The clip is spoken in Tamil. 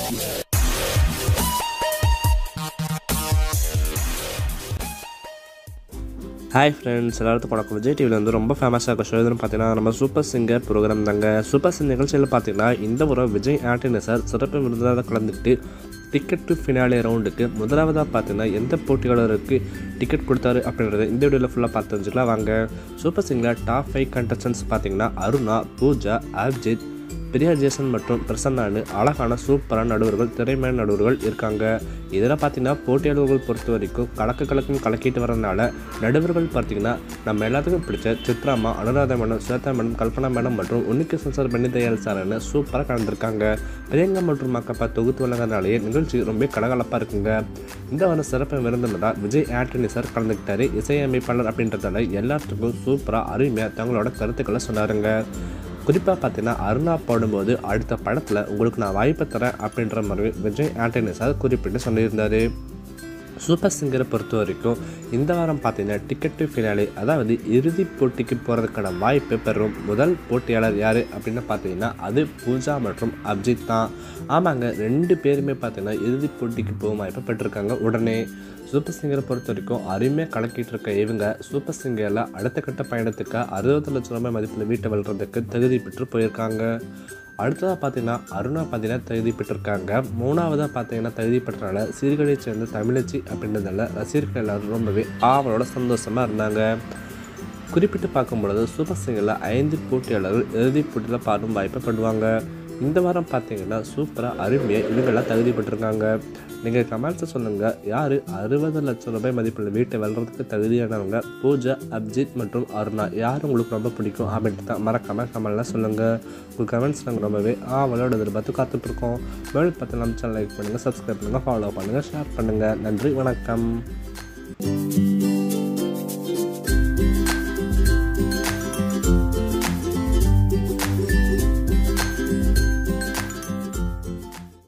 ஹாய் ஃப்ரெண்ட்ஸ் எல்லாத்துக்கும் வணக்கம் விஜய் டிவியில் வந்து ரொம்ப ஃபேமஸாக இருக்க ஷோ எதுன்னு பார்த்தீங்கன்னா நம்ம சூப்பர் சிங்கர் ப்ரோக்ராம் தாங்க சூப்பர் சிங்கர் நிகழ்ச்சியில் பார்த்தீங்கன்னா இந்த முறை விஜய் ஆண்டனி சார் சிறப்பு விருந்தாக கலந்துட்டு டிக்கெட் டு ஃபினாலே ரவுண்டுக்கு முதலாவதாக பார்த்தீங்கன்னா எந்த போட்டியாளருக்கு டிக்கெட் கொடுத்தாரு அப்படின்றத இந்த வீடியோவில் ஃபுல்லாக பார்த்து தெரிஞ்சுக்கலாம் வாங்க Super Singer top five contestants பார்த்தீங்கன்னா அருணா பூஜா அபிஜித் பிரியா ஜேசன் மற்றும் பிரசன்னானு அழகான சூப்பரான நடுவர்கள் திறமையான நடுவர்கள் இருக்காங்க இதில் பார்த்தீங்கன்னா போட்டியாளர்கள் பொறுத்த வரைக்கும் கலக்கு கலக்கும் கலக்கிட்டு வரதுனால நடுவர்கள் பார்த்தீங்கன்னா நம்ம எல்லாத்துக்கும் பிடிச்ச சித்ராமா Anuradha madam Swetha madam Kalpana madam மற்றும் உன்னிகிருஷ்ணன் சார் பண்ணி தயார் சார்னு சூப்பராக கலந்துருக்காங்க பிரியங்கா மற்றும் மக்கப்பா தொகுத்து வழங்குறதுனாலேயே நிகழ்ச்சி ரொம்ப கலகலப்பாக இருக்குங்க இந்த வாரம் சிறப்பு விருந்தினராக விஜய் ஆண்டனி சார் கலந்துக்கிட்டாரு இசையமைப்பாளர் அப்படின்றதால எல்லாத்துக்கும் சூப்பராக அருமையாக தங்களோட கருத்துக்களை சொன்னாருங்க குறிப்பாக பார்த்தீங்கன்னா அருணா பாடும்போது அடுத்த படத்தில் உங்களுக்கு நான் வாய்ப்பு தரேன் அப்படின்ற மாதிரி விஜய் ஆண்டனி சார் குறிப்பிட்டு சொல்லியிருந்தார் சூப்பர் சிங்கரை பொறுத்த வரைக்கும் இந்த வாரம் பார்த்தீங்கன்னா டிக்கெட் டு ஃபினாலே அதாவது இறுதிப் போட்டிக்கு போகிறதுக்கான வாய்ப்பு பெறும் முதல் போட்டியாளர் யார் அப்படின்னு பார்த்தீங்கன்னா அது பூஜா மற்றும் அப்ஜித் தான் ஆமாங்க ரெண்டு பேருமே பார்த்தீங்கன்னா இறுதிப் போட்டிக்கு போகும் வாய்ப்பு பெற்றிருக்காங்க உடனே சூப்பர் சிங்கரை பொறுத்த வரைக்கும் அருமையாக கலக்கிட்டு இருக்க இவங்க சூப்பர் சிங்கரில் அடுத்த கட்ட பயணத்துக்கு அறுபது லட்சம் ரூபாய் மதிப்பில் வீட்டை வளர்கிறதுக்கு தகுதி பெற்று போயிருக்காங்க அடுத்ததாக பார்த்தீங்கன்னா அருணா பார்த்தீங்கன்னா தகுதி பெற்றிருக்காங்க மூணாவதாக பார்த்தீங்கன்னா தகுதி பெற்றனால சீர்கழியை சேர்ந்த தமிழச்சி அப்படின்றதால ரசிகர்கள் எல்லாரும் ரொம்பவே ஆவலோட சந்தோஷமாக இருந்தாங்க குறிப்பிட்டு பார்க்கும் பொழுது சூப்பர் சிங்கரில் ஐந்து போட்டியாளர்கள் இறுதிப் போட்டியில் பாடும் வாய்ப்பை பண்ணுவாங்க இந்த வாரம் பார்த்தீங்கன்னா சூப்பராக அருமையாக இவங்கெல்லாம் தகுதி பெற்றிருக்காங்க நீங்கள் கமெண்ட்ஸை சொல்லுங்கள் யார் அறுபது லட்சம் ரூபாய் மதிப்புள்ள வீட்டை வளர்கிறதுக்கு தகுதியானவங்க பூஜா அப்ஜித் மற்றும் அருணா யார் உங்களுக்கு ரொம்ப பிடிக்கும் அப்படின்ட்டு தான் மறக்காமல் கமெண்ட்லாம் சொல்லுங்கள் உங்கள் கமெண்ட்ஸ் நாங்கள் ரொம்பவே ஆவலோட எதிர்பார்த்து காத்துட்ருக்கோம் மேலும் பார்த்து நம்ம சேனல் லைக் பண்ணுங்கள் சப்ஸ்கிரைப் பண்ணுங்கள் ஃபாலோ பண்ணுங்கள் ஷேர் பண்ணுங்கள் நன்றி வணக்கம்